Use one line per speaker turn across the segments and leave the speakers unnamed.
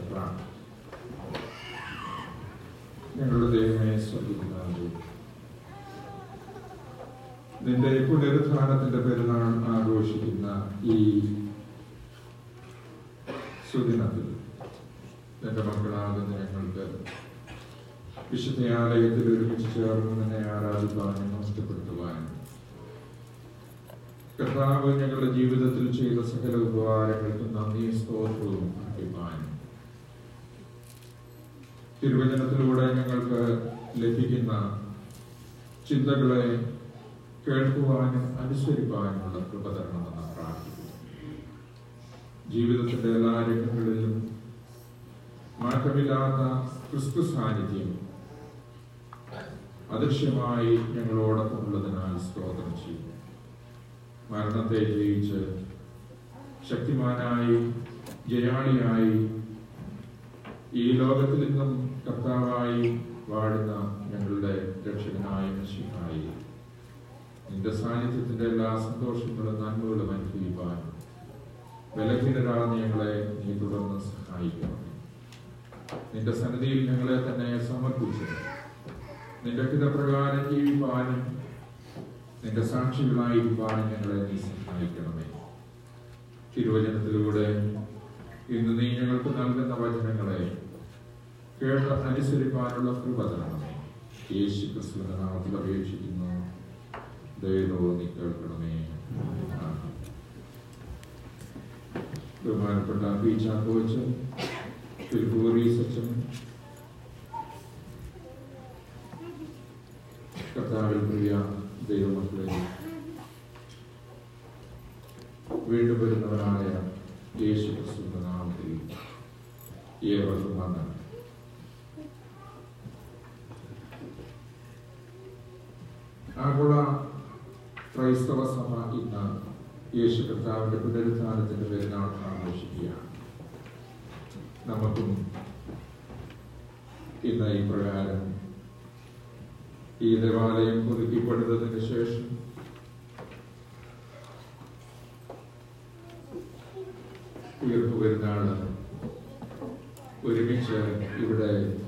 പ്രാർത്ഥന ഞങ്ങളുടെ ദൈവമേ ശ്രദ്ധിക്കുന്നത് നിന്റെ പുനരുത്ഥാനത്തിന്റെ പെരുന്നാൾ ആഘോഷിക്കുന്ന ഈ സുദിനത്തിൽ എന്റെ മക്കളാകുന്ന ഞങ്ങൾക്ക് വിശുദ്ധയാലയത്തിൽ ഒരുമിച്ച് ചേർന്ന് നിന്നെ ആരാധിക്കാനും നഷ്ടപ്പെടുത്തുവാനും കർത്താവ് ഞങ്ങളുടെ ജീവിതത്തിൽ ചെയ്ത സകല ഉപകാരങ്ങൾക്കും നന്ദി സ്തോത്രവും അർപ്പിക്കാനും തിരുവചനത്തിലൂടെ ഞങ്ങൾക്ക് ലഭിക്കുന്ന ചിന്തകളെ കേൾക്കുവാനും അനുസരിക്കാനുമുള്ള കൃപ തരണമെന്ന് പ്രാർത്ഥിക്കുന്നു ജീവിതത്തിന്റെ എല്ലാ രംഗങ്ങളിലും മാറ്റമില്ലാത്ത ക്രിസ്തു സാന്നിധ്യം അദൃശ്യമായി ഞങ്ങളോടൊപ്പം ഉള്ളതിനാൽ സ്തോത്രം ചെയ്യും മരണത്തെ ജയിച്ച് ശക്തിമാനായി ജയാളിയായി ഈ ലോകത്തിൽ നിന്നും കർത്താവായി വാഴുന്ന ഞങ്ങളുടെ രക്ഷകനായ മനുഷ്യനായി നിന്റെ സാന്നിധ്യത്തിന്റെ എല്ലാ സന്തോഷങ്ങളും നന്മകളും അനുഭവിക്കാൻ ബലഹീനരാകുന്ന ഞങ്ങളെ നീ തുടർന്ന് സഹായിക്കണം നിന്റെ സന്നിധിയിൽ ഞങ്ങളെ തന്നെ സമർപ്പിച്ച് നിന്റെ ഹിതപ്രകാരം ജീവിപ്പാനും നിന്റെ സാക്ഷികളായിരിക്കാനും ഞങ്ങളെ നീ സഹായിക്കണമേ തിരുവചനത്തിലൂടെ ഇന്ന് നീ ഞങ്ങൾക്ക് നൽകുന്ന വചനങ്ങളെ കേട്ട് അനുസരിക്കാനുള്ള കൃപ തരണമേ യേശു ക്രിസ്തുവിന്റെ നാമത്തിൽ അപേക്ഷിക്കുന്നു ദയതോ നീ കേൾക്കണമേ ആമേൻ. ബഹുമാനപ്പെട്ട പി ചാക്കോച്ച് തിരുപ്പൂരി സച്ചൻ കർത്താവിൽ പ്രിയ ദൈവമക്കളെ വീണ്ടും വരുന്നവനായ യേശു ക്രിസ്തുവിന്റെ നാമത്തിൽ ഏവർക്കും വന്ദനം ആഗോള ക്രൈസ്തവ സഭ ഇന്ന് യേശു കർത്താവിന്റെ പുനരുത്ഥാനത്തിന്റെ പെരുന്നാൾ ആഘോഷിക്കുകയാണ് നമുക്കും ഇന്ന് ഈ പ്രകാരം ഈ ദേവാലയം പുതുക്കിപ്പെടുന്നതിന് ശേഷം ഉയർന്നു പെരുന്നാള് ഒരുമിച്ച് ഇവിടെ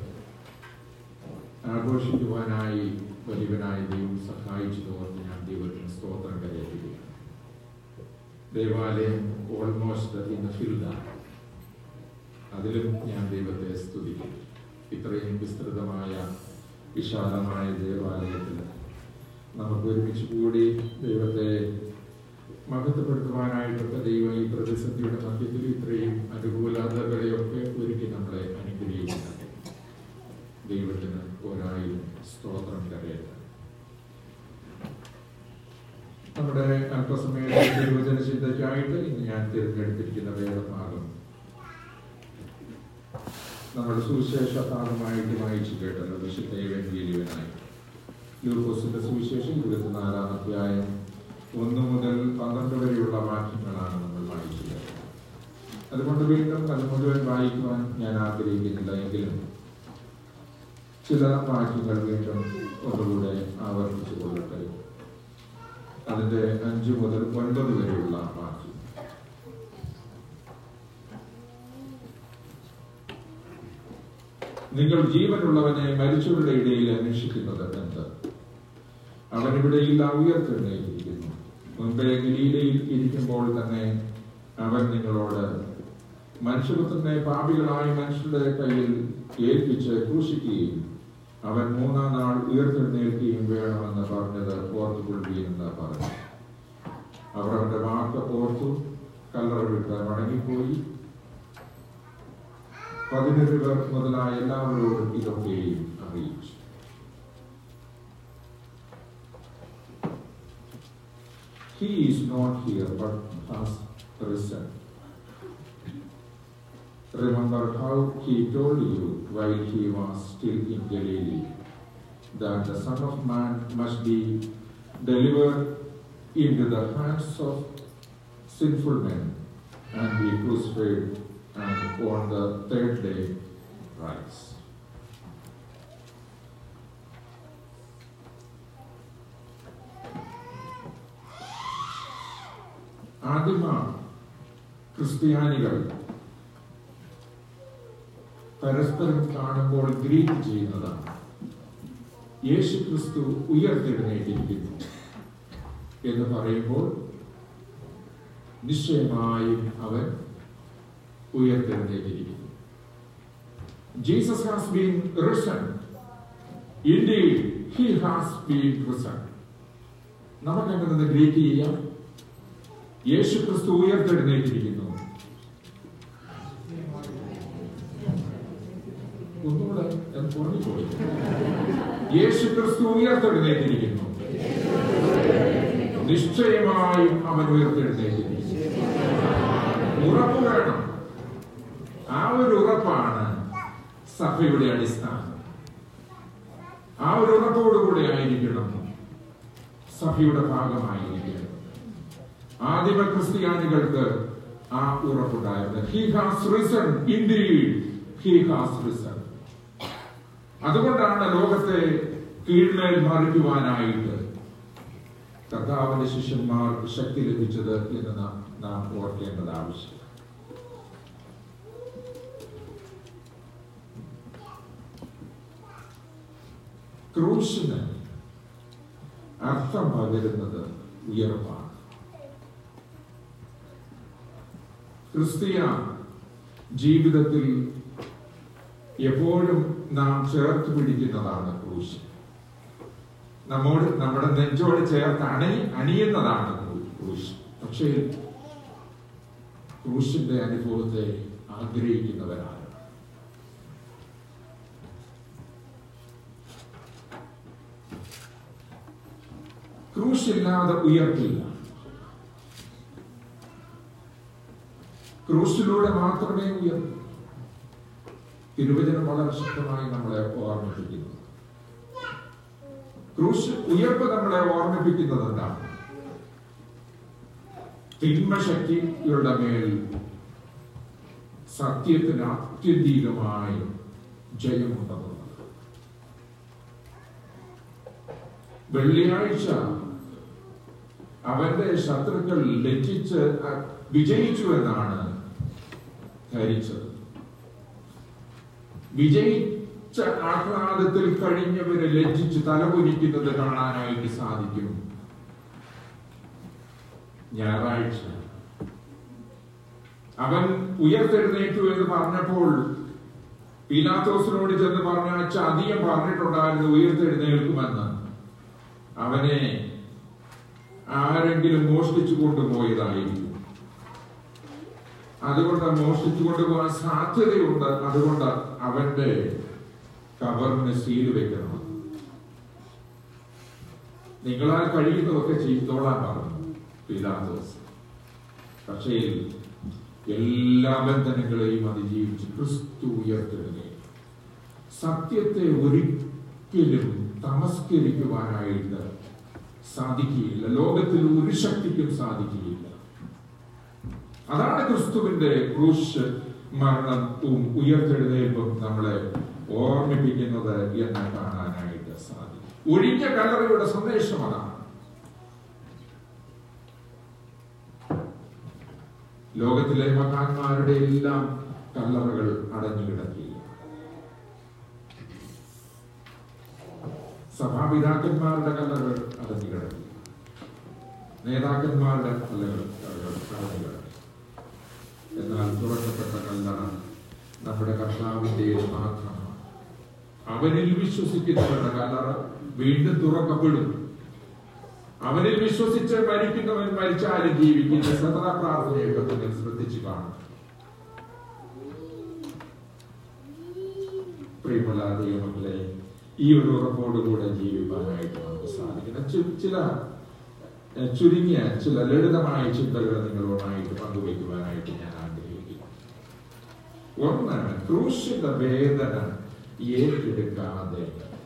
ആഘോഷിക്കുവാനായി വലിയവനായ ദൈവം സഹായിച്ചു ഓർത്ത് ഞാൻ ദൈവത്തിന് സ്തോത്രം കരയറ്റുകയാണ് ദേവാലയം ഓൾമോസ്റ്റ് ഇന്ന് ഫിൽഡാണ് അതിലും ഞാൻ ദൈവത്തെ സ്തുതിക്കും ഇത്രയും വിസ്തൃതമായ വിശാലമായ ദേവാലയത്തിൽ നമുക്ക് ഒരുമിച്ച് കൂടി ദൈവത്തെ മഹത്വപ്പെടുത്തുവാനായിട്ടൊക്കെ ദൈവം ഈ പ്രതിസന്ധിയുടെ മധ്യത്തിൽ ഇത്രയും അനുകൂലതകളെയൊക്കെ ഒരുക്കി നമ്മളെ അനുഗ്രഹിക്കുന്നത് ദൈവത്തിന് ഒരായിരം സ്തോത്രം കരയട്ടെ നമ്മുടെ അല്പസമയത്തെ തിരുവചന ചിന്തയ്ക്കായിട്ട് ഇന്ന് ഞാൻ തിരഞ്ഞെടുത്തിരിക്കുന്ന വേദഭാഗം നമ്മുടെ സുവിശേഷ ഭാഗമായിട്ട് വായിച്ചു കേട്ടത് വിശുദ്ധ എവൻഗേലിയനായി ലൂക്കോസിന്റെ സുവിശേഷം ഇരുപത്തിനാലാം അധ്യായം ഒന്ന് മുതൽ പന്ത്രണ്ട് വരെയുള്ള വാക്യങ്ങളാണ് നമ്മൾ വായിച്ചു കേട്ടത് അതുകൊണ്ട് വീണ്ടും അത് മുഴുവൻ വായിക്കുവാൻ ഞാൻ ആഗ്രഹിക്കുന്നില്ല എങ്കിലും ചില വാക്യങ്ങൾ വീണ്ടും ഒന്നുകൂടെ ആവർത്തിച്ചു കൊള്ളട്ടെ അതിന്റെ അഞ്ചു മുതൽ ഒൻപത് വരെയുള്ള വാക്യം നിങ്ങൾ ജീവനുള്ളവനെ മരിച്ചവരുടെ ഇടയിൽ അന്വേഷിക്കുന്നത് എന്ത് അവൻ ഇവിടെയില്ല ഉയർത്തെഴുന്നേറ്റിരിക്കുന്നു മുമ്പേ ഗലീലയിൽ ഇരിക്കുമ്പോൾ തന്നെ അവൻ നിങ്ങളോട് മനുഷ്യപുത്രനെ പാപികളായ മനുഷ്യരുടെ കയ്യിൽ ഏൽപ്പിച്ച് ക്രൂശിക്കുകയും അവൻ മൂന്നാം നാൾ ഉയർത്തെഴുന്നേൽക്കുകയും വേണമെന്ന് പറഞ്ഞത് ഓർത്തുകൊള്ളുകയെന്ന് പറഞ്ഞു അവർ അവന്റെ വാക്ക് ഓർത്തു കല്ലറ വിട്ട് മടങ്ങിപ്പോയി പതിനൊരു പേർ മുതലായ എല്ലാവരോടും ഇതൊക്കെയും അറിയിച്ചു He is not here but has risen. Remember how he told you while he was still in Galilee that the Son of Man must be delivered into the hands of sinful men and be crucified and on the third day rise. ആദിമ ക്രിസ്ത്യാനികൾ പരസ്പരം കാണുമ്പോൾ greet ചെയ്യുന്നതാണ് യേശു ക്രിസ്തു ഉയർത്തെഴുന്നേറ്റിരിക്കുന്നു എന്ന് പറയുമ്പോൾ നിശ്ചയമായും അവൻ ഉയർത്തെഴുന്നേറ്റിരിക്കുന്നു Jesus has been risen indeed he has been risen നമുക്ക് അങ്ങനെ നിന്ന് ഗ്രീറ്റ് ചെയ്യാം യേശു ക്രിസ്തു ഉയർത്തെഴുന്നേറ്റിരിക്കുന്നു ഒന്നുകൂടെ ഞാൻ പറഞ്ഞുപോയി യേശു ക്രിസ്തു ഉയർത്തെഴുന്നേറ്റിരിക്കുന്നു നിശ്ചയമായും അവൻ ഉയർത്തെഴുന്നേറ്റിരിക്കുന്നു ഉറപ്പ് വേണം ആ ഒരു ഉറപ്പാണ് സഭയുടെ അടിസ്ഥാനം ആ ഒരു ഉറപ്പോടുകൂടെ ആയിരിക്കണം സഭയുടെ ഭാഗമായിരിക്കണം ആദിമ ക്രിസ്ത്യാനികൾക്ക് ആ ഉറപ്പുണ്ടായിരുന്നു he has risen indeed he has risen അതുകൊണ്ടാണ് ലോകത്തെ കീഴ്മേൽ മറിക്കുവാനായിട്ട് കർത്താവിന്റെ ശിഷ്യന്മാർക്ക് ശക്തി ലഭിച്ചത് എന്ന് നാം നാം ഓർക്കേണ്ടത് ആവശ്യം ക്രൂശിന് അർത്ഥം പകരുന്നത് ഉയർപ്പാണ് ക്രിസ്തീയ ജീവിതത്തിൽ എപ്പോഴും നാം ചേർത്ത് പിടിക്കുന്നതാണ് ക്രൂശ് നമ്മോട് നമ്മുടെ നെഞ്ചോട് ചേർത്ത് അണി അണിയുന്നതാണ് ക്രൂശ് പക്ഷേ ക്രൂശിന്റെ അനുഭവത്തെ ആഗ്രഹിക്കുന്നവരാണ് ക്രൂശില്ലാതെ ഉയർത്തില്ല ക്രൂശിലൂടെ മാത്രമേ ഉയർത്തൂ തിരുവചനം വളരെ ശക്തമായി നമ്മളെ ഓർമ്മിപ്പിക്കുന്നു ക്രൂശ് ഉയർപ്പ് നമ്മളെ ഓർമ്മിപ്പിക്കുന്നത് എന്താണ് തിന്മശക്തിയുടെ മേൽ സത്യത്തിന് ആത്യന്തികമായി ജയമുണ്ടെന്നുള്ളത് വെള്ളിയാഴ്ച അവന്റെ ശത്രുക്കൾ ലജ്ജിച്ച് വിജയിച്ചു എന്നാണ് ധരിച്ചത് വിജയിച്ച ആഹ്ലാദത്തിൽ കഴിഞ്ഞവരെ ലജ്ജിച്ച് തലകുനിക്കുന്നത് കാണാനായിട്ട് സാധിക്കും ഞായറാഴ്ച അവൻ ഉയർത്തെഴുന്നേറ്റു എന്ന് പറഞ്ഞപ്പോൾ പീലാത്തോസിനോട് ചെന്ന് പറഞ്ഞ അച്ഛ അധികം പറഞ്ഞിട്ടുണ്ടായിരുന്നു ഉയർത്തെഴുന്നേൽക്കുമെന്ന് അവനെ ആരെങ്കിലും മോഷ്ടിച്ചു കൊണ്ടുപോയതായിരിക്കും അതുകൊണ്ട് മോഷ്ടിച്ചു കൊണ്ടുപോകാൻ സാധ്യതയുണ്ട് അതുകൊണ്ട് അവന്റെ കവറിന് സീല് വെക്കണം നിങ്ങളാൽ കഴിയുന്നതൊക്കെ ചെയ്തോളാൻ പറഞ്ഞു പിലാത്തോസ് പക്ഷേ എല്ലാ ബന്ധനങ്ങളെയും അതിജീവിച്ച് ക്രിസ്തു ഉയർത്തെഴുന്നേ സത്യത്തെ ഒരിക്കലും തമസ്കരിക്കുവാനായിട്ട് സാധിക്കുകയില്ല ലോകത്തിൽ ഒരു ശക്തിക്കും സാധിക്കുകയില്ല അതാണ് ക്രിസ്തുവിന്റെ ക്രൂശ് മരണവും ഉയർത്തെഴുന്നേൽപ്പും നമ്മളെ ഓർമ്മിപ്പിക്കുന്നത് എന്ന് കാണാനായിട്ട് സാധിക്കും ഒഴിഞ്ഞ കല്ലറയുടെ സന്ദേശം അതാണ് ലോകത്തിലെ മഹാന്മാരുടെ എല്ലാം കല്ലറകൾ അടഞ്ഞു കിടക്കില്ല സഭാപിതാക്കന്മാരുടെ കല്ലറകൾ അടഞ്ഞു കിടക്കി നേതാക്കന്മാരുടെ കല്ലകൾ അടഞ്ഞു കിടക്കി എന്നാൽ തുറക്കപ്പെട്ട കല്ലറ നമ്മുടെ കർത്താവിന്റെ മാത്രമാണ് അവനിൽ വിശ്വസിക്കുന്നവരുടെ കല്ലറ വീണ്ടും തുറക്കപ്പെടും അവനിൽ വിശ്വസിച്ച് മരിക്കുന്നവൻ മരിച്ചാലും ജീവിക്കുന്ന സദാ പ്രാർത്ഥനയൊക്കെ നിങ്ങൾ ശ്രദ്ധിച്ചു കാണും പ്രിയമുള്ള ദൈവമക്കളെ ഈ ഒരു ഉറപ്പോടുകൂടെ ജീവിക്കാനായിട്ട് നമുക്ക് സാധിക്കണം ചി- ചില എഹ്, ചുരുങ്ങിയ ചില ലളിതമായ ചിന്തകൾ നിങ്ങളുമായിട്ട് പങ്കുവയ്ക്കുവാനായിട്ട് ഞാൻ ആഗ്രഹിക്കുന്നു ഒന്ന് ക്രൂശിന്റെ വേദന ഏറ്റെടുക്കാതെ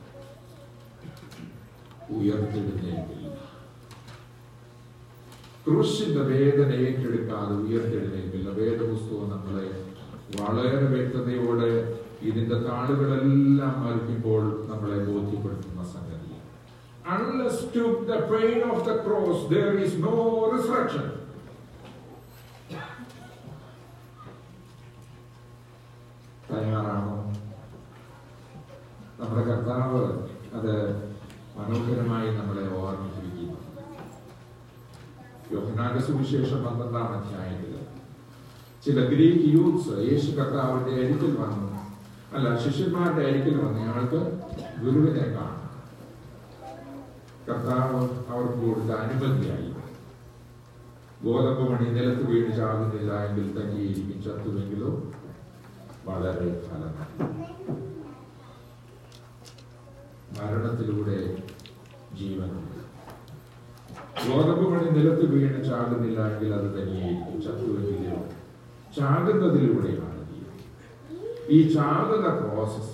ഉയർത്തെഴുന്നേൽക്കില്ല ക്രൂശിന്റെ വേദന ഏറ്റെടുക്കാതെ ഉയർത്തെഴുന്നേൽക്കില്ല വേദപുസ്തകം നമ്മളെ വളരെ വ്യക്തതയോടെ ഇതിന്റെ താളുകളെല്ലാം മറിക്കുമ്പോൾ നമ്മളെ ബോധ്യപ്പെടുത്തുന്ന സംഗതി Unless to the pain of the cross, there is no resurrection. തയ്യാറാണോ നമ്മുടെ കർത്താവ് അത് മനോഹരമായി നമ്മളെ ഓർമ്മിപ്പിക്കുന്നു യോഹനാന്റെ സുവിശേഷം പന്ത്രണ്ടാം അധ്യായത്തിൽ ചില ഗ്രീക്ക് യൂത്ത്സ് യേശു കർത്താവിന്റെ അരികിൽ വന്നു അല്ല ശിഷ്യന്മാരുടെ അരികിൽ വന്ന് ഞങ്ങൾക്ക് ഗുരുവിനെ കാണാം കർത്താവ് അവർക്ക് കൊടുത്ത അനുമതിയായി ഗോതമ്പ് മണി നിലത്ത് വീണ് ചാകുന്നില്ല എങ്കിൽ തങ്ങിയിരിക്കും ചത്തുവെങ്കിലോ വളരെ ഫലമായി മരണത്തിലൂടെ ജീവനുണ്ട് ഗോതമ്പ് മണി നിലത്ത് വീണ് ചാകുന്നില്ല എങ്കിൽ അത് തന്നെയായിരിക്കും ചത്തുവെങ്കിലോ ചാകുന്നതിലൂടെയാണ് ജീവൻ ഈ ചാകുന്ന പ്രോസസ്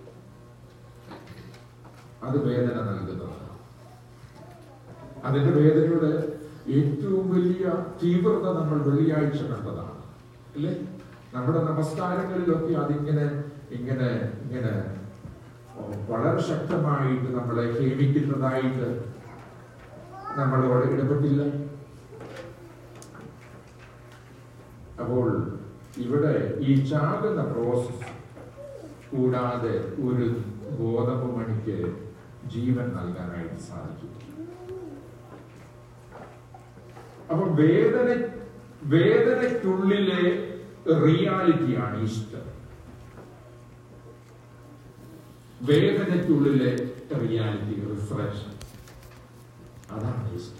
അത് വേദന നൽകുന്നതാണ് അതിന്റെ വേദനയുടെ ഏറ്റവും വലിയ തീവ്രത നമ്മൾ വെള്ളിയാഴ്ച കണ്ടതാണ് അല്ലേ നമ്മുടെ നമസ്കാരങ്ങളിലൊക്കെ അതിങ്ങനെ ഇങ്ങനെ ഇങ്ങനെ വളരെ ശക്തമായിട്ട് നമ്മളെ ഹേമിക്കുന്നതായിട്ട് നമ്മളോട് ഇടപെട്ടില്ല അപ്പോൾ ഇവിടെ ഈ ചാകുന്ന പ്രോസസ് കൂടാതെ ഒരു ഗോതമ്പ് മണിക്ക് ജീവൻ നൽകാനായിട്ട് സാധിക്കും അപ്പൊ വേദന വേദനയ്ക്കുള്ളിലെ റിയാലിറ്റിയാണ് ഈസ്റ്റർ വേദനയ്ക്കുള്ളിലെ റിയാലിറ്റി റിഫ്രഷൻ അതാണ് ഈസ്റ്റർ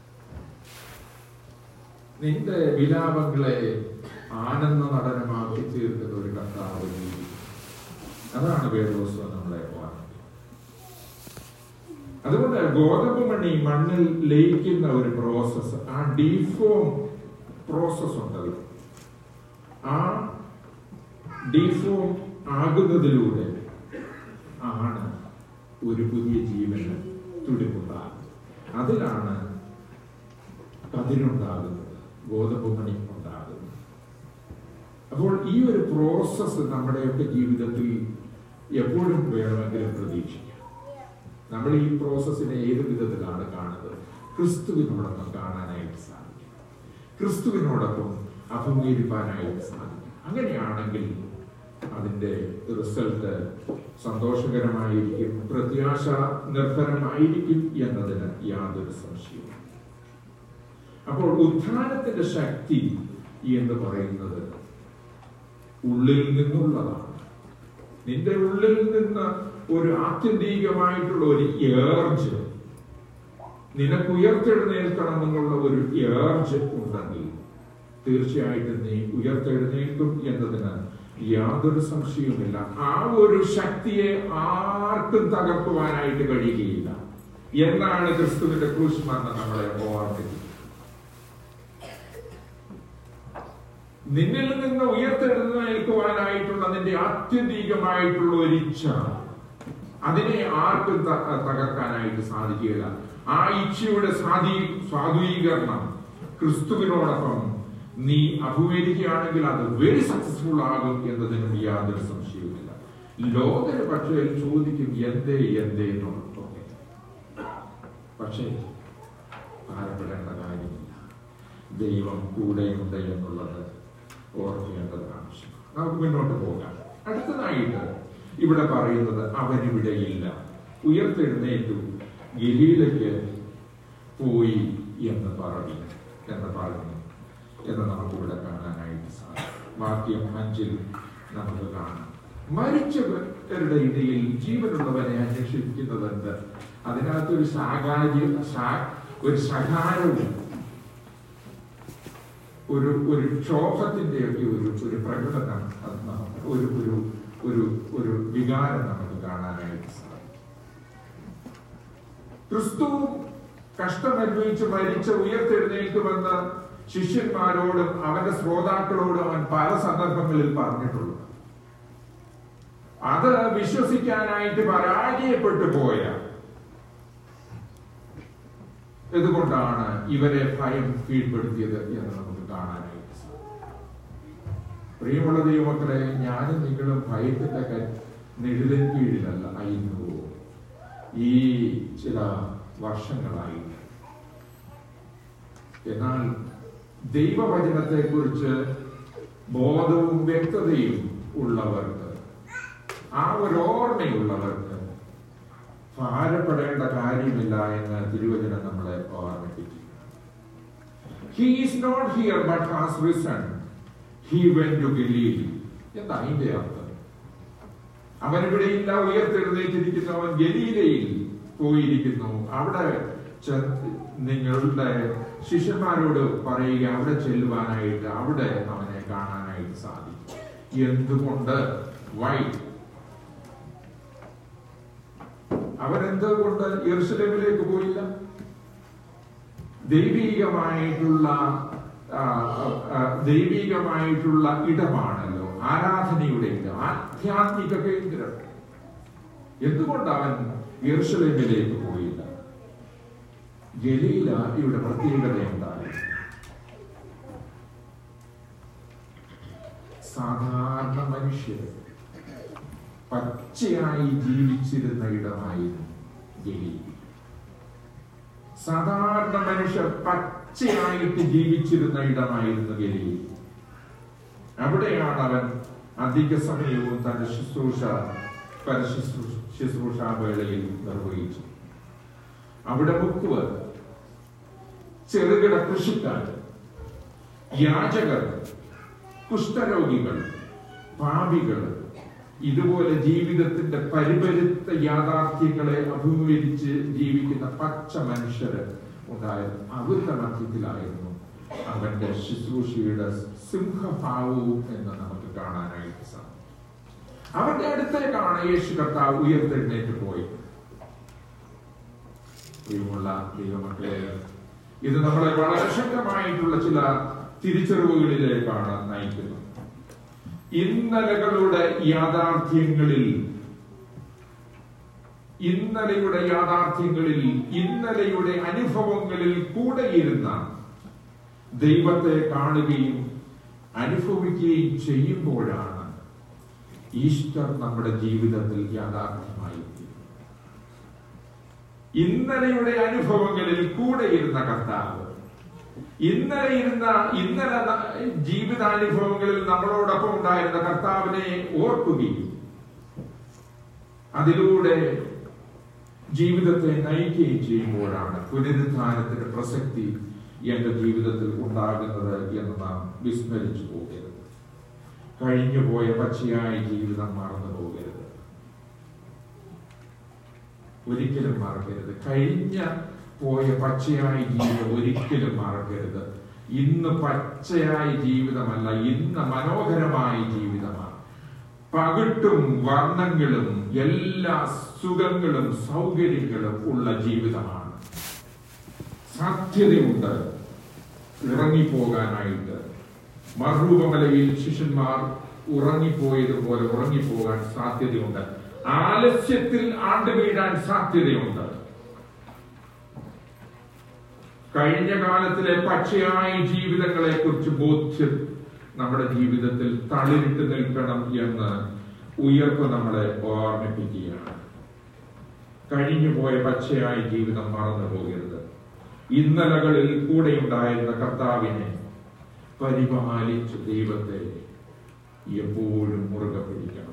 നിന്റെ വിലാപങ്ങളെ ആനന്ദ നടനമാക്കി തീർക്കുന്ന ഒരു കർത്താവ് ജീവിക്കും. അതാണ് വേദോത്സവം നമ്മളെ ഓർമ്മിക്കുന്നത് അതുകൊണ്ട് ഗോതമ്പ് മണി മണ്ണിൽ ലയിക്കുന്ന ഒരു പ്രോസസ്സ് ആ ഡീഫോം പ്രോസസ് ഉണ്ടല്ലോ ആ ഡീഫോം ആകുന്നതിലൂടെ ആണ് ഒരു പുതിയ ജീവന് തുടിപ്പുണ്ടാകുന്നത് അതിലാണ് കതിരുണ്ടാകുന്നത് ഗോതമ്പ് മണി ഉണ്ടാകുന്നത് അപ്പോൾ ഈ ഒരു പ്രോസസ്സ് നമ്മുടെയൊക്കെ ജീവിതത്തിൽ എപ്പോഴും വേണമെങ്കിലും പ്രതീക്ഷിക്കാം നമ്മൾ ഈ പ്രോസസ്സിനെ ഏത് വിധത്തിലാണ് കാണുന്നത് ക്രിസ്തുവിനോടൊപ്പം കാണാനായിട്ട് സാധിക്കും ക്രിസ്തുവിനോടൊപ്പം അഭിമുഖീകരിക്കാനായിട്ട് സാധിക്കും അങ്ങനെയാണെങ്കിൽ അതിന്റെ റിസൾട്ട് സന്തോഷകരമായിരിക്കും പ്രത്യാശ നിർഭരമായിരിക്കും എന്നതിന് യാതൊരു സംശയവും അപ്പോൾ ഉത്ഥാനത്തിന്റെ ശക്തി എന്ന് പറയുന്നത് ഉള്ളിൽ നിന്നുള്ളതാണ് നിന്റെ ഉള്ളിൽ നിന്ന് ഒരു ആത്യന്തികമായിട്ടുള്ള ഒരു ഏർജ് നിനക്ക് ഉയർത്തെഴുന്നേൽക്കണമെന്നുള്ള ഒരു ഏർജ് ഉണ്ടെങ്കിൽ തീർച്ചയായിട്ടും നീ ഉയർത്തെഴുന്നേൽക്കും എന്നതിന് യാതൊരു സംശയവുമില്ല ആ ഒരു ശക്തിയെ ആർക്കും തകർക്കുവാനായിട്ട് കഴിയുകയില്ല എന്നാണ് ക്രിസ്തുവിന്റെ ക്രൂശ്മരണം നമ്മളെ ഓർമ്മിക്കുന്നത് നിന്നിൽ നിന്ന് ഉയർത്തെഴുന്നേൽക്കുവാനായിട്ടുള്ള നിന്റെ ആത്യന്തികമായിട്ടുള്ള ഒരു ഇച്ഛ അതിനെ ആർക്കും ത- തകർക്കാനായിട്ട് സാധിക്കുകയില്ല ആ ഇച്ഛയുടെ സ്വാധീ സ്വാധീകരണം ക്രിസ്തുവിനോടൊപ്പം നീ അഭിമുഖീകരിക്കുകയാണെങ്കിൽ അത് വെരി സക്സസ്ഫുൾ ആകും എന്നതിനും യാതൊരു സംശയവുമില്ല ലോകര് പക്ഷേ ചോദിക്കും എന്തേ എന്തേ എന്നുള്ളതൊക്കെ പക്ഷേ ഭാരപ്പെടേണ്ട കാര്യമില്ല ദൈവം കൂടെയുണ്ട് എന്നുള്ളത് ഓർക്കേണ്ടത് ആവശ്യമാണ് നമുക്ക് മുന്നോട്ട് പോകാം അടുത്തതായിട്ട് ഇവിടെ പറയുന്നത് അവനിവിടെയില്ല ഉയർത്തെഴുന്നേറ്റു ഗലീലയ്ക്ക് പോയി എന്ന് പറഞ്ഞു എന്ന് പറഞ്ഞു എന്ന് നമുക്കിവിടെ കാണാനായിട്ട് സാധിക്കും വാക്യം അഞ്ചിൽ നമുക്ക് കാണാം മരിച്ചവരുടെ ഇടയിൽ ജീവനുള്ളവനെ അന്വേഷിക്കുന്നതുണ്ട് അതിനകത്തൊരു സാകാര്യ സാ- ഒരു സകാരവും ഒരു ഒരു ക്ഷോഭത്തിന്റെ ഒക്കെ ഒരു ഒരു പ്രകടനം അത് നമുക്ക് ഒരു ഒരു ഒരു ഒരു വികാരം നമുക്ക് കാണാനായിട്ട് സാധിക്കും ക്രിസ്തു കഷ്ടമനുഭവിച്ച് മരിച്ച ഉയർത്തെഴുന്നേൽക്കുമെന്ന് ശിഷ്യന്മാരോടും അവന്റെ ശ്രോതാക്കളോടും അവൻ പല സന്ദർഭങ്ങളിൽ പറഞ്ഞിട്ടുള്ളത് അത് വിശ്വസിക്കാനായിട്ട് പരാജയപ്പെട്ടു പോയ എന്തുകൊണ്ടാണ് ഇവരെ ഭയം കീഴ്പ്പെടുത്തിയത് എന്ന് നമുക്ക് കാണാനായിട്ട് സാധിക്കും പ്രിയമുള്ള ദൈവമക്കളെ ഞാനും നിങ്ങളും ഭയത്തിന്റെ ക- നിഴലിൻ കീഴിലല്ല ആയിരുന്നു ഈ ചില വർഷങ്ങളായി എന്നാൽ ദൈവവചനത്തെ കുറിച്ച് ബോധവും വ്യക്തതയും ഉള്ളവർക്ക് ആ ഒരു ഓർമ്മയുള്ളവർക്ക് ഭാരപ്പെടേണ്ട കാര്യമില്ല എന്ന് തിരുവചനം നമ്മളെ ഓർമ്മിപ്പിക്കും he is not here but has risen he went to Galilee എന്താ അതിന്റെ അർത്ഥം അവൻ ഇവിടെ ഇല്ല ഉയർത്തെഴുന്നേറ്റിരിക്കുന്നവൻ ഗലീലയിൽ പോയിരിക്കുന്നു അവിടെ ചെ- നിങ്ങളുടെ ശിഷ്യന്മാരോട് പറയുക അവിടെ ചെല്ലുവാനായിട്ട് അവിടെ അവനെ കാണാനായിട്ട് സാധിക്കും എന്തുകൊണ്ട് വൈ അവരെന്തുകൊണ്ട് യെറുസലേമിലേക്ക് പോയില്ല ദൈവീകമായിട്ടുള്ള ആ, ആ, ദൈവികമായിട്ടുള്ള ഇടമാണല്ലോ ആരാധനയുടെ ഇടം ആധ്യാത്മിക കേന്ദ്രം എന്തുകൊണ്ട് അവൻ യെറുസലേമിലേക്ക് പോയില്ല ഗലീല ഇവിടെ പ്രത്യേകത ഉണ്ടായി സാധാരണ മനുഷ്യർ പച്ചയായി ജീവിച്ചിരുന്ന ഇടമായിരുന്നു ഗലീല സാധാരണ മനുഷ്യർ പച്ചയായിട്ട് ജീവിച്ചിരുന്ന ഇടമായിരുന്നു ഗലീൽ അവിടെയാണ് അവൻ അധിക സമയവും തന്റെ ശുശ്രൂഷ പരശുശ്രൂഷ ശുശ്രൂഷാ വേളയിൽ നിർവഹിച്ചു അവിടെ മുക്കുവർ ചെറുകിട കൃഷിക്കാർ യാചകർ കുഷ്ഠരോഗികൾ പാപികൾ ഇതുപോലെ ജീവിതത്തിന്റെ പരിപരുത്ത യാഥാർത്ഥ്യങ്ങളെ അഭിമുഖീകരിച്ച് ജീവിക്കുന്ന പച്ച മനുഷ്യര് ഉണ്ടായിരുന്നു അവരുടെ മധ്യത്തിലായിരുന്നു അവന്റെ ശുശ്രൂഷയുടെ സിംഹഭാവവും എന്ന് നമുക്ക് കാണാനായിട്ട് സാധിക്കും അവന്റെ അടുത്തേക്കാണ് യേശു കർത്താവ് ഉയർത്തെഴുന്നേറ്റ് പോയത് പ്രിയമുള്ള ദൈവമക്കളെ ഇത് നമ്മളെ വളരെ ശക്തമായിട്ടുള്ള ചില തിരിച്ചറിവുകളിലേക്കാണ് നയിക്കുന്നത് ഇന്നലകളുടെ യാഥാർത്ഥ്യങ്ങളിൽ ഇന്നലെയുടെ യാഥാർത്ഥ്യങ്ങളിൽ ഇന്നലെയുടെ അനുഭവങ്ങളിൽ കൂടെയിരുന്ന ദൈവത്തെ കാണുകയും അനുഭവിക്കുകയും ചെയ്യുമ്പോഴാണ് ഈസ്റ്റർ നമ്മുടെ ജീവിതത്തിൽ യാഥാർത്ഥ്യമായി ഇന്നലെയുടെ അനുഭവങ്ങളിൽ കൂടെയിരുന്ന കർത്താവ് ഇന്നലെ ഇരുന്ന ഇന്നലെ ന- ജീവിതാനുഭവങ്ങളിൽ നമ്മളോടൊപ്പം ഉണ്ടായിരുന്ന കർത്താവിനെ ഓർക്കുകയും അതിലൂടെ ജീവിതത്തെ നയിക്കുകയും ചെയ്യുമ്പോഴാണ് പുനരുദ്ധാനത്തിന്റെ പ്രസക്തി എന്റെ ജീവിതത്തിൽ ഉണ്ടാകുന്നത് എന്ന് നാം വിസ്മരിച്ചു പോകരുത് കഴിഞ്ഞു പോയ പച്ചയായ ജീവിതം മറന്നു പോകരുത് ഒരിക്കലും മറക്കരുത് കഴിഞ്ഞ പോയ പച്ചയായ ജീവിതം ഒരിക്കലും മറക്കരുത് ഇന്ന് പച്ചയായ ജീവിതമല്ല ഇന്ന് മനോഹരമായ ജീവിതമാണ് പകിട്ടും വർണ്ണങ്ങളും എല്ലാ സുഖങ്ങളും സൗകര്യങ്ങളും ഉള്ള ജീവിതമാണ് സാധ്യതയുണ്ട് ഇറങ്ങിപ്പോകാനായിട്ട് മറുരൂപമലയിൽ ശിഷ്യന്മാർ ഉറങ്ങിപ്പോയതുപോലെ ഉറങ്ങിപ്പോകാൻ സാധ്യതയുണ്ട് ആലസ്യത്തിൽ ആണ്ട് വീഴാൻ സാധ്യതയുണ്ട് കഴിഞ്ഞ കാലത്തിലെ പച്ചയായ ജീവിതങ്ങളെ കുറിച്ച് ബോധ്യം നമ്മുടെ ജീവിതത്തിൽ തളിരിട്ട് നിൽക്കണം എന്ന് ഉയർപ്പ് നമ്മളെ ഓർമ്മിപ്പിക്കുകയാണ് കഴിഞ്ഞുപോയ പച്ചയായ ജീവിതം മറന്നു പോകരുത് ഇന്നലകളിൽ കൂടെയുണ്ടായിരുന്ന കർത്താവിനെ പരിപാലിച്ച ദൈവത്തെ എപ്പോഴും മുറുകെ പിടിക്കണം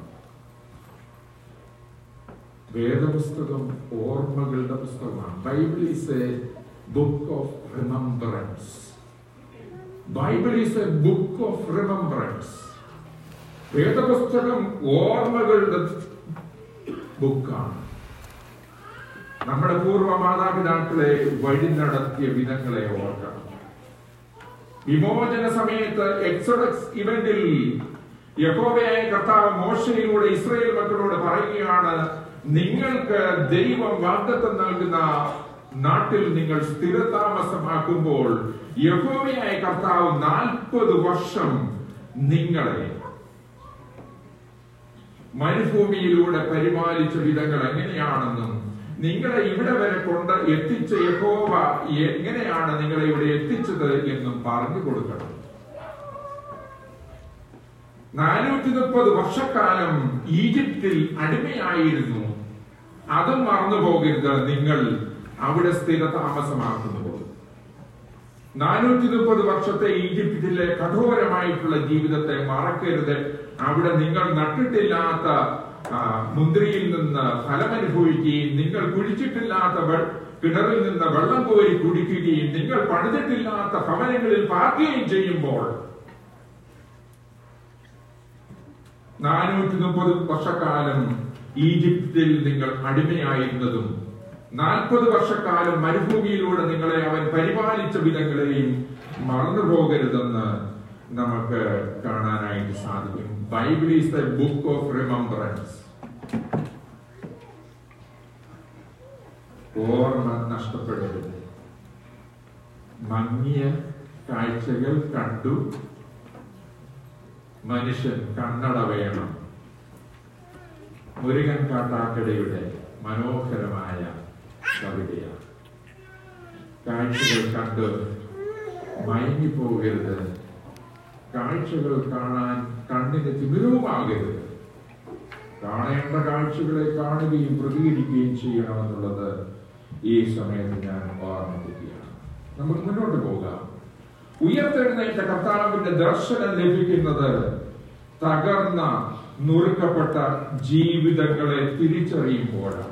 വേദപുസ്തകം ഓർമ്മകളുടെ പുസ്തകമാണ് Bible is a book of remembrance Bible is a book of remembrance വേദപുസ്തകം ഓർമ്മകളുടെ ബുക്കാണ് നമ്മുടെ പൂർവ്വ മാതാപിതാക്കളെ വഴി നടത്തിയ വിധങ്ങളെ ഓർക്കണം വിമോചന സമയത്ത് എക്സോഡക്സ് ഇവന്റിൽ യഹോവയായ കർത്താവ് മോശയിലൂടെ ഇസ്രയേൽ മക്കളോട് പറയുകയാണ് നിങ്ങൾക്ക് ദൈവം വാഗ്ദത്തം നൽകുന്ന നാട്ടിൽ നിങ്ങൾ സ്ഥിരതാമസമാക്കുമ്പോൾ യഹോവയായ കർത്താവ് നാൽപ്പത് വർഷം നിങ്ങളെ മരുഭൂമിയിലൂടെ പരിപാലിച്ച വിധങ്ങൾ എങ്ങനെയാണെന്നും നിങ്ങളെ ഇവിടെ വരെ കൊണ്ട് എത്തിച്ച യഹോവ എങ്ങനെയാണ് നിങ്ങളെ ഇവിടെ എത്തിച്ചത് എന്നും പറഞ്ഞു കൊടുക്കണം നാനൂറ്റി മുപ്പത് വർഷക്കാലം ഈജിപ്തിൽ അടിമയായിരുന്നു അതും മറന്നു പോകരുത് നിങ്ങൾ അവിടെ സ്ഥിരതാമസമാക്കുമ്പോൾ നാനൂറ്റി മുപ്പത് വർഷത്തെ ഈജിപ്തിലെ കഠോരമായിട്ടുള്ള ജീവിതത്തെ മറക്കരുത് അവിടെ നിങ്ങൾ നട്ടിട്ടില്ലാത്ത ആ, മുന്തിരിയിൽ നിന്ന് ഫലമനുഭവിക്കുകയും നിങ്ങൾ കുഴിച്ചിട്ടില്ലാത്ത വെ- കിണറിൽ നിന്ന് വെള്ളം കോരി കുടിക്കുകയും നിങ്ങൾ പണിതിട്ടില്ലാത്ത ഭവനങ്ങളിൽ പാർക്കുകയും ചെയ്യുമ്പോൾ നാനൂറ്റി മുപ്പത് വർഷക്കാലം ഈജിപ്തിൽ നിങ്ങൾ അടിമയായിരുന്നതും നാൽപ്പത് വർഷക്കാലം മരുഭൂമിയിലൂടെ നിങ്ങളെ അവൻ പരിപാലിച്ച വിധങ്ങളെയും മറന്നു പോകരുതെന്ന് നമുക്ക് കാണാനായിട്ട് സാധിക്കും Bible is the book of remembrance ഓർമ്മ നഷ്ടപ്പെടരുത് മങ്ങിയ കാഴ്ചകൾ കണ്ടു മനുഷ്യൻ കണ്ണട വേണം മുരുകൻ കാട്ടാക്കടയുടെ മനോഹരമായ കവിതയാണ് കാഴ്ചകൾ കണ്ട് മയങ്ങിപ്പോകരുത് കാഴ്ചകൾ കാണാൻ കണ്ണിന് തിമിരവുമാകരുത് കാണേണ്ട കാഴ്ചകളെ കാണുകയും പ്രതികരിക്കുകയും ചെയ്യണമെന്നുള്ളത് ഈ സമയത്ത് ഞാൻ ഓർമ്മിപ്പിക്കുകയാണ് നമുക്ക് മുന്നോട്ട് പോകാം ഉയർത്തെഴുന്നേറ്റ കർത്താവിന്റെ ദർശനം ലഭിക്കുന്നത് തകർന്ന നുറുക്കപ്പെട്ട ജീവിതങ്ങളെ തിരിച്ചറിയുമ്പോഴാണ്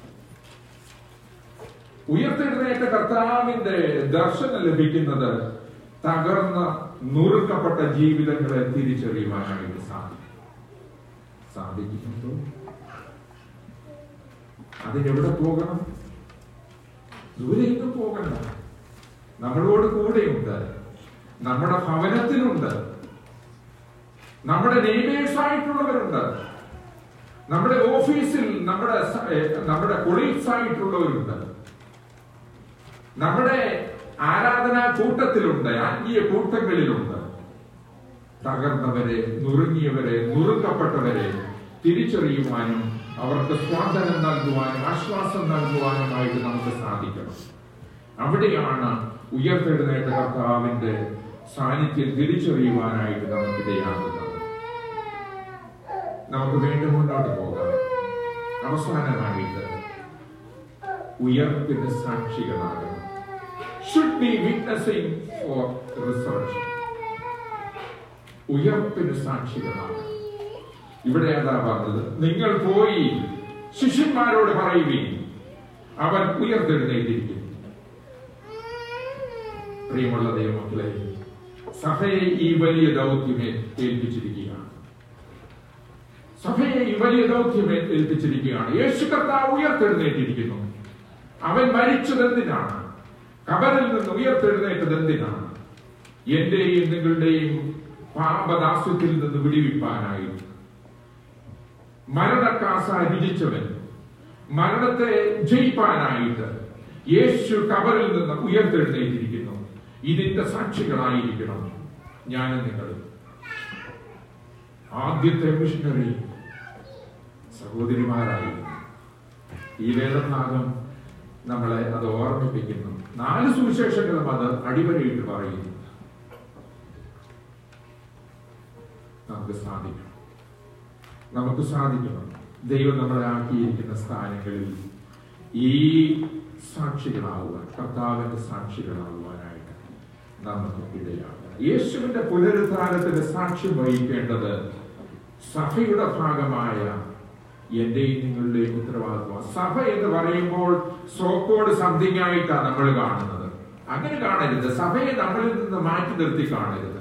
ഉയർത്തെഴുന്നേറ്റ കർത്താവിന്റെ ദർശനം ലഭിക്കുന്നത് തകർന്ന നുറുക്കപ്പെട്ട ജീവിതങ്ങളെ തിരിച്ചറിയുവാനായിട്ട് സാധിക്കും സാധിക്കുന്നുണ്ടോ അതിനെവിടെ പോകണം ദൂരെയൊന്നും പോകണ്ട നമ്മളോട് കൂടെയുണ്ട് നമ്മുടെ ഭവനത്തിലുണ്ട് നമ്മുടെ നെയ്ബേഴ്സ് ആയിട്ടുള്ളവരുണ്ട് നമ്മുടെ ഓഫീസിൽ നമ്മുടെ സ- ഏ, നമ്മുടെ കൊളീഗ്സ് ആയിട്ടുള്ളവരുണ്ട് നമ്മുടെ ആരാധനാ കൂട്ടത്തിലുണ്ട് ആത്മീയ കൂട്ടങ്ങളിലുണ്ട് തകർന്നവരെ നുറുങ്ങിയവരെ നുറുക്കപ്പെട്ടവരെ തിരിച്ചറിയുവാനും അവർക്ക് സ്വാതന്ത്ര്യം നൽകുവാനും ആശ്വാസം നൽകുവാനുമായിട്ട് നമുക്ക് സാധിക്കണം അവിടെയാണ് ഉയർത്തെഴുന്നേറ്റ കർത്താവിന്റെ സാന്നിധ്യം തിരിച്ചറിയുവാനായിട്ട് നമുക്കിടയാകുന്നത് നമുക്ക് വീണ്ടും മുന്നോട്ട് പോകാം അവസാനമായിട്ട് ഉയർപ്പിന് സാക്ഷികളാകണം should be witnessing for research ഉയർപ്പിന് സാക്ഷികളാകണം ഇവിടെ എന്താ പറഞ്ഞത് നിങ്ങൾ പോയി ശിഷ്യന്മാരോട് പറയുകയും അവൻ ഉയർത്തെഴുന്നേറ്റിരിക്കുന്നു പ്രിയമുള്ള ദൈവമക്കളെ സഭയെ ഈ വലിയ ദൗത്യമേ ഏൽപ്പിച്ചിരിക്കുകയാണ് സഭയെ ഈ വലിയ ദൗത്യമേ ഏൽപ്പിച്ചിരിക്കുകയാണ് യേശു കർത്താവ് ഉയർത്തെഴുന്നേറ്റിരിക്കുന്നു അവൻ മരിച്ചതെന്തിനാണ് കബറിൽ നിന്ന് ഉയർത്തെഴുന്നേറ്റത് എന്തിനാണ് എന്റെയും നിങ്ങളുടെയും പാപദാസ്യത്തിൽ നിന്ന് വിടിവിപ്പാനായി മരണക്കാസ രുചിച്ചവൻ മരണത്തെ ജയിപ്പാനായിട്ട് യേശു കബറിൽ നിന്ന് ഉയർത്തെഴുന്നേറ്റിരിക്കുന്നു ഇതിന്റെ സാക്ഷികളായിരിക്കണം ഞാനും നിങ്ങളും ആദ്യത്തെ മിഷണറി സഹോദരിമാരായിരുന്നു ഈ വേദഭാഗം നമ്മളെ അത് ഓർമ്മിപ്പിക്കുന്നു നാല് സുവിശേഷങ്ങളും അത് അടിവരയിട്ട് പറയുന്നു നമുക്ക് സാധിക്കണം നമുക്ക് സാധിക്കണം ദൈവം നമ്മളെ ആക്കിയിരിക്കുന്ന സ്ഥാനങ്ങളിൽ ഈ സാക്ഷികളാവുവാൻ കർത്താവിന്റെ സാക്ഷികളാവുവാനായിട്ട് നമുക്ക് ഇടയാകുക യേശുവിന്റെ പുനരുദ്ധാനത്തിന്റെ സാക്ഷ്യം വഹിക്കേണ്ടത് സഭയുടെ ഭാഗമായ എന്റെയും നിങ്ങളുടെയും ഉത്തരവാദിത്വം സഭ എന്ന് പറയുമ്പോൾ സോക്കോട് സംതിങ് ആയിട്ടാണ് നമ്മൾ കാണുന്നത് അങ്ങനെ കാണരുത് സഭയെ നമ്മളിൽ നിന്ന് മാറ്റി നിർത്തി കാണരുത്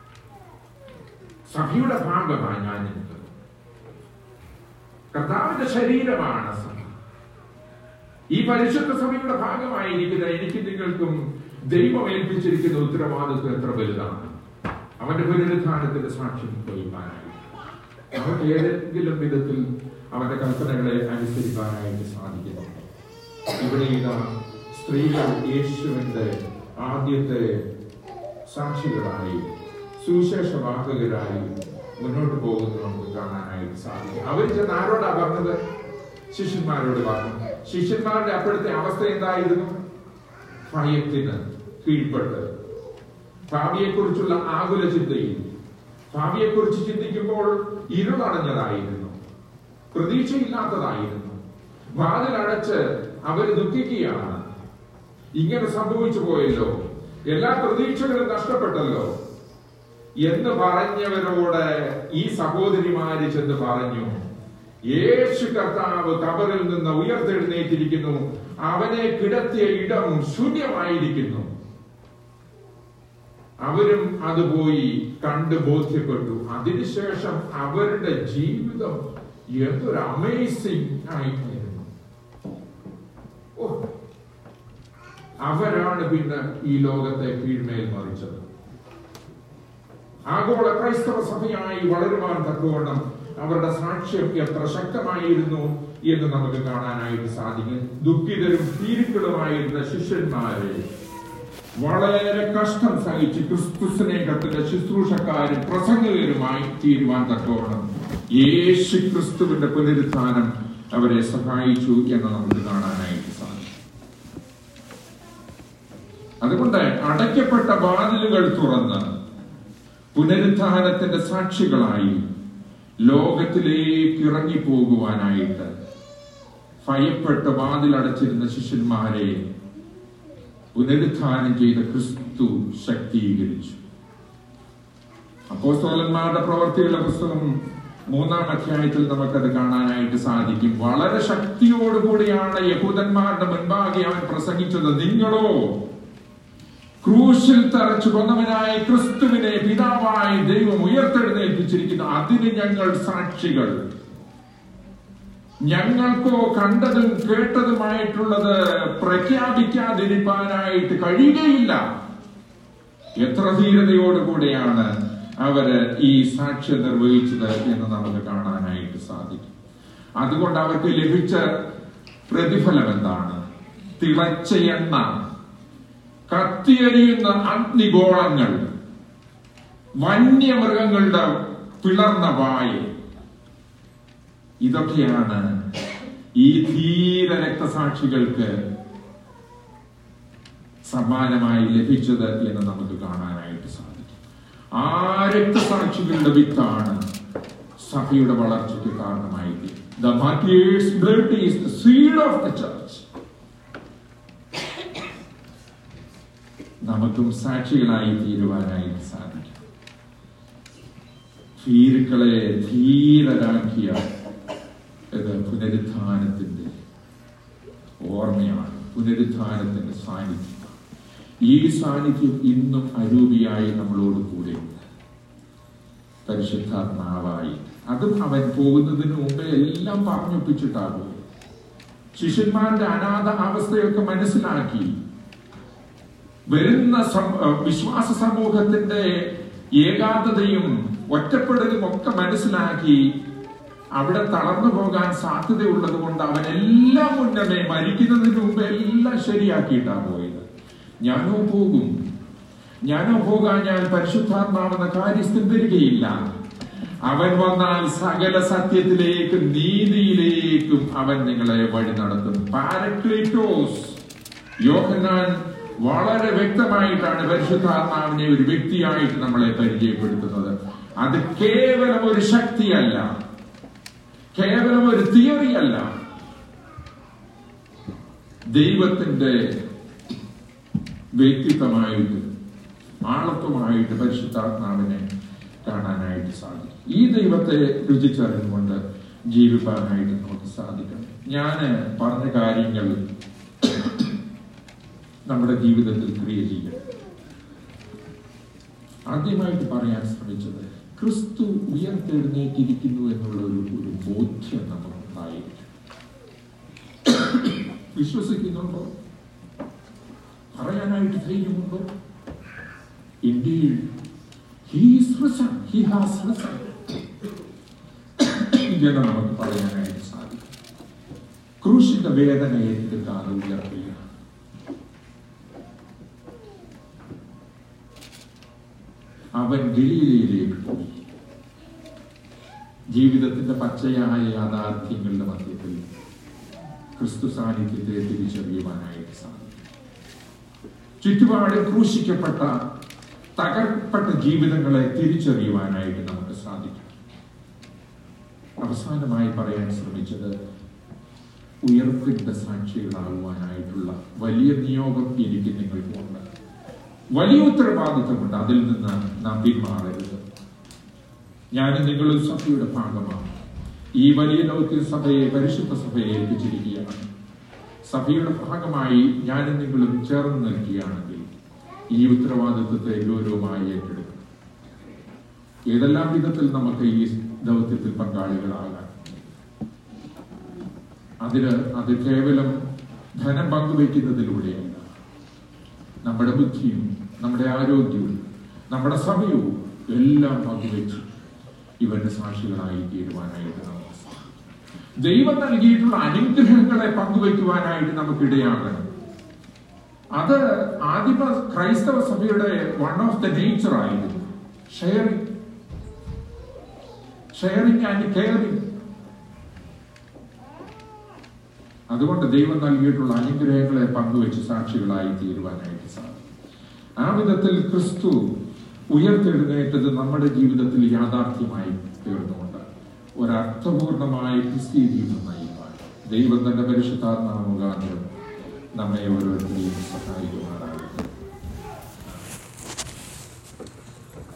സഭയുടെ ഭാഗമാണ് ഞാൻ നിൽക്കുന്നത് കർത്താവിന്റെ ശരീരമാണ് സഭ ഈ പരിശുദ്ധ സഭയുടെ ഭാഗമായിരിക്കുന്ന എനിക്ക് നിങ്ങൾക്കും ദൈവം ഏൽപ്പിച്ചിരിക്കുന്ന ഉത്തരവാദിത്വം എത്ര വലുതാണ് അവന്റെ പുനരുദ്ധാനത്തിന്റെ സാക്ഷ്യം വഹിക്കാനായി അവർക്ക് ഏതെങ്കിലും വിധത്തിൽ അവന്റെ കൽപ്പനകളെ അനുസരിക്കാനായിട്ട് സാധിക്കുന്നുണ്ട് ഇവിടെ ഇതാ സ്ത്രീകൾ യേശുവിന്റെ ആദ്യത്തെ സാക്ഷികളായി സുവിശേഷവാഹകരായി മുന്നോട്ട് പോകുന്നത് നമുക്ക് കാണാനായിട്ട് സാധിക്കും അവർ ചെന്ന് ആരോടാ പറഞ്ഞത് ശിഷ്യന്മാരോട് പറഞ്ഞു ശിഷ്യന്മാരുടെ അപ്പോഴത്തെ അവസ്ഥ എന്തായിരുന്നു ഭയത്തിന് കീഴ്പ്പെട്ട് ഭാവിയെ കുറിച്ചുള്ള ആകുല ചിന്തയിൽ ഭാവിയെ കുറിച്ച് ചിന്തിക്കുമ്പോൾ ഇരുളടഞ്ഞതായിരുന്നു പ്രതീക്ഷയില്ലാത്തതായിരുന്നു വാതിലടച്ച് അവർ ദുഃഖിക്കുകയാണ് ഇങ്ങനെ സംഭവിച്ചു പോയല്ലോ എല്ലാ പ്രതീക്ഷകളും നഷ്ടപ്പെട്ടല്ലോ എന്ന് പറഞ്ഞവരോട് ഈ സഹോദരിമാര് ചെന്ന് പറഞ്ഞു യേശു കർത്താവ് കബറിൽ നിന്ന് ഉയർത്തെഴുന്നേറ്റിരിക്കുന്നു അവനെ കിടത്തിയ ഇടം ശൂന്യമായിരിക്കുന്നു അവരും അത് പോയി കണ്ട് ബോധ്യപ്പെട്ടു അതിനുശേഷം അവരുടെ ജീവിതം എന്തൊരു അമേസിംഗ് ആയിട്ടായിരുന്നു ഓ അവരാണ് പിന്നെ ഈ ലോകത്തെ കീഴ്മേൽ മറിച്ചത് ആഗോള ക്രൈസ്തവ സഭയായി വളരുവാൻ തക്കവണ്ണം അവരുടെ സാക്ഷ്യം എത്ര ശക്തമായിരുന്നു എന്ന് നമുക്ക് കാണാനായിട്ട് സാധിക്കും ദുഃഖിതരും ഭീരുക്കളുമായിരുന്ന ശിഷ്യന്മാരെ വളരെ കഷ്ടം സഹിച്ച് ക്രിസ്തുസ്നേഹത്തിന്റെ ശുശ്രൂഷക്കാരും പ്രസംഗകരുമായി തീരുവാൻ തക്കവണ്ണം യേശു ക്രിസ്തുവിന്റെ പുനരുത്ഥാനം അവരെ സഹായിച്ചു എന്ന് നമുക്ക് കാണാനായിട്ട് സാധിക്കും അതുകൊണ്ട് അടയ്ക്കപ്പെട്ട വാതിലുകൾ തുറന്ന് പുനരുത്ഥാനത്തിന്റെ സാക്ഷികളായി ലോകത്തിലേക്ക് ഇറങ്ങിപ്പോകുവാനായിട്ട് ഭയപ്പെട്ട് വാതിലടച്ചിരുന്ന ശിഷ്യന്മാരെ പുനരുത്ഥാനം ചെയ്ത ക്രിസ്തു ശക്തീകരിച്ചു അപ്പോസ്തോലന്മാരുടെ പ്രവർത്തികളുടെ പുസ്തകം മൂന്നാം അധ്യായത്തിൽ നമുക്കത് കാണാനായിട്ട് സാധിക്കും വളരെ ശക്തിയോടുകൂടിയാണ് യഹൂദന്മാരുടെ മുൻപാകെ അവൻ പ്രസംഗിച്ചത് നിങ്ങളോ ക്രൂശിൽ തറച്ചു കൊന്നവനായ ക്രിസ്തുവിനെ പിതാവായി ദൈവം ഉയർത്തെഴുന്നേൽപ്പിച്ചിരിക്കുന്നു അതിന് ഞങ്ങൾ സാക്ഷികൾ ഞങ്ങൾക്കോ കണ്ടതും കേട്ടതുമായിട്ടുള്ളത് പ്രഖ്യാപിക്കാതിരിക്കാനായിട്ട് കഴിയുകയില്ല എത്ര ധീരതയോടുകൂടിയാണ് അവര് ഈ സാക്ഷ്യം നിർവഹിച്ചത് എന്ന് നമുക്ക് കാണാനായിട്ട് സാധിക്കും അതുകൊണ്ട് അവർക്ക് ലഭിച്ച പ്രതിഫലം എന്താണ് തിളച്ച എണ്ണ കത്തിയെരിയുന്ന അഗ്നിഗോളങ്ങൾ വന്യമൃഗങ്ങളുടെ പിളർന്ന വായ ഇതൊക്കെയാണ് ഈ ധീര രക്തസാക്ഷികൾക്ക് സമ്മാനമായി ലഭിച്ചത് എന്ന് നമുക്ക് കാണാനായിട്ട് സാധിക്കും ആ രക്തസാക്ഷികളുടെ വിത്താണ് സഭയുടെ വളർച്ചയ്ക്ക് കാരണമായിട്ട് The martyr's blood is the seed of the church. നമുക്കും സാക്ഷികളായി തീരുവാനായിട്ട് സാധിക്കും ഭീരുക്കളെ ധീരരാക്കിയ ഇത് പുനരുത്ഥാനത്തിന്റെ ഓർമ്മയാണ് പുനരുത്ഥാനത്തിന്റെ സാന്നിധ്യം ഈ സാന്നിധ്യം ഇന്നും അരൂപിയായി നമ്മളോട് കൂടെയുണ്ട് പരിശുദ്ധാത്മാവായി അതും അവൻ പോകുന്നതിന് മുമ്പേ എല്ലാം പറഞ്ഞൊപ്പിച്ചിട്ടാകും ശിഷ്യന്മാരുടെ അനാഥ അവസ്ഥയൊക്കെ മനസ്സിലാക്കി വരുന്ന സം- അഹ് വിശ്വാസ സമൂഹത്തിന്റെ ഏകാന്തതയും ഒറ്റപ്പെടലും ഒക്കെ മനസ്സിലാക്കി അവിടെ തളർന്നു പോകാൻ സാധ്യതയുള്ളത് കൊണ്ട് അവൻ എല്ലാം മുന്നമേ മരിക്കുന്നതിന് മുമ്പ് എല്ലാം ശരിയാക്കിയിട്ടാണ് പോയത് ഞാനോ പോകും ഞാനോ പോകാൻ ഞാൻ പരിശുദ്ധാത്മാവെന്ന കാര്യസ്ഥൻ വരികയില്ല അവൻ വന്നാൽ സകല സത്യത്തിലേക്കും നീതിയിലേക്കും അവൻ നിങ്ങളെ വഴി നടത്തും പാരക്ലീറ്റോസ് യോഹന്നാൻ വളരെ വ്യക്തമായിട്ടാണ് പരിശുദ്ധാത്മാവിനെ ഒരു വ്യക്തിയായിട്ട് നമ്മളെ പരിചയപ്പെടുത്തുന്നത് അത് കേവലം ഒരു ശക്തിയല്ല കേവലം ഒരു തിയറി അല്ല ദൈവത്തിന്റെ വ്യക്തിത്വമായിട്ട് ആളത്വമായിട്ട് പരിശുദ്ധാത്മാവിനെ കാണാനായിട്ട് സാധിക്കും ഈ ദൈവത്തെ രുചിച്ചറിഞ്ഞുകൊണ്ട് ജീവിക്കാനായിട്ട് നമുക്ക് സാധിക്കണം ഞാൻ പറഞ്ഞ കാര്യങ്ങൾ നമ്മുടെ ജീവിതത്തിൽ ക്രിയ ചെയ്യണം ആദ്യമായിട്ട് പറയാൻ ശ്രമിച്ചത് ക്രിസ്തു ഉയർത്തെഴുന്നേറ്റിരിക്കുന്നു എന്നുള്ള ഒരു ഒരു ബോധ്യം നമുക്കുണ്ടായിരിക്കും വിശ്വസിക്കുന്നുണ്ടോ പറയാനായിട്ട് ധൈര്യമുണ്ടോ Indeed, he is risen. He has risen. ഇങ്ങനെ നമുക്ക് പറയാനായിട്ട് സാധിക്കും ക്രൂശിന്റെ വേദന ഏറ്റെടുക്കാതെ ഉയർത്തുക അവൻ ഗലീലയിലേക്ക് പോയി ജീവിതത്തിന്റെ പച്ചയായ യാഥാർത്ഥ്യങ്ങളുടെ മധ്യത്തിൽ ക്രിസ്തു സാന്നിധ്യത്തെ തിരിച്ചറിയുവാനായിട്ട് സാധിക്കും ചുറ്റുപാടിൽ ക്രൂശിക്കപ്പെട്ട തകർപ്പെട്ട ജീവിതങ്ങളെ തിരിച്ചറിയുവാനായിട്ട് നമുക്ക് സാധിക്കും അവസാനമായി പറയാൻ ശ്രമിച്ചത് ഉയർപ്പിന്റെ സാക്ഷികളാകുവാനായിട്ടുള്ള വലിയ നിയോഗം എനിക്ക് നിങ്ങൾക്കുണ്ട് വലിയ ഉത്തരവാദിത്തമുണ്ട് അതിൽ നിന്ന് നാം പിന്മാറരുത് ഞാനും നിങ്ങളും സഭയുടെ ഭാഗമാണ് ഈ വലിയ ദൗത്യ സഭയെ പരിശുദ്ധ സഭയെ ഏൽപ്പിച്ചിരിക്കുകയാണ് സഭയുടെ ഭാഗമായി ഞാനും നിങ്ങളും ചേർന്ന് നിൽക്കുകയാണെങ്കിൽ ഈ ഉത്തരവാദിത്വത്തെ ഗൗരവമായി ഏറ്റെടുക്കും ഏതെല്ലാം വിധത്തിൽ നമുക്ക് ഈ ദൗത്യത്തിൽ പങ്കാളികളാകാം അതിന് അത് കേവലം ധനം പങ്കുവയ്ക്കുന്നതിലൂടെയല്ല നമ്മുടെ ബുദ്ധിയും നമ്മുടെ ആരോഗ്യവും നമ്മുടെ സമയവും എല്ലാം പങ്കുവെച്ച് ഇവന്റെ സാക്ഷികളായി തീരുവാനായിട്ട് നമുക്ക് സാധിക്കും. ദൈവം നൽകിയിട്ടുള്ള അനുഗ്രഹങ്ങളെ പങ്കുവയ്ക്കുവാനായിട്ട് നമുക്ക് ഇടയാകണം അത് ആദിമ ക്രൈസ്തവ സഭയുടെ വൺ ഓഫ് ദ നേച്ചർ ആയിരുന്നു ഷെയറിംഗ് ഷെയറിംഗ് ആൻഡ് കെയറിംഗ് അതുകൊണ്ട് ദൈവം നൽകിയിട്ടുള്ള അനുഗ്രഹങ്ങളെ പങ്കുവെച്ച് സാക്ഷികളായി തീരുവാനായിട്ട് സാധിക്കും ആ വിധത്തിൽ ക്രിസ്തു ഉയർത്തെഴുന്നേറ്റത് നമ്മുടെ ജീവിതത്തിൽ യാഥാർത്ഥ്യമായി തീർന്നുകൊണ്ട് ഒരർത്ഥപൂർണമായ ക്രിസ്തീയ ജീവിതം നയിക്കാൻ ദൈവം തന്റെ പരിശുദ്ധാത്മാ മുഖാന്തരം നമ്മെ ഓരോരുത്തരെയും സഹായിക്കുമാറാകും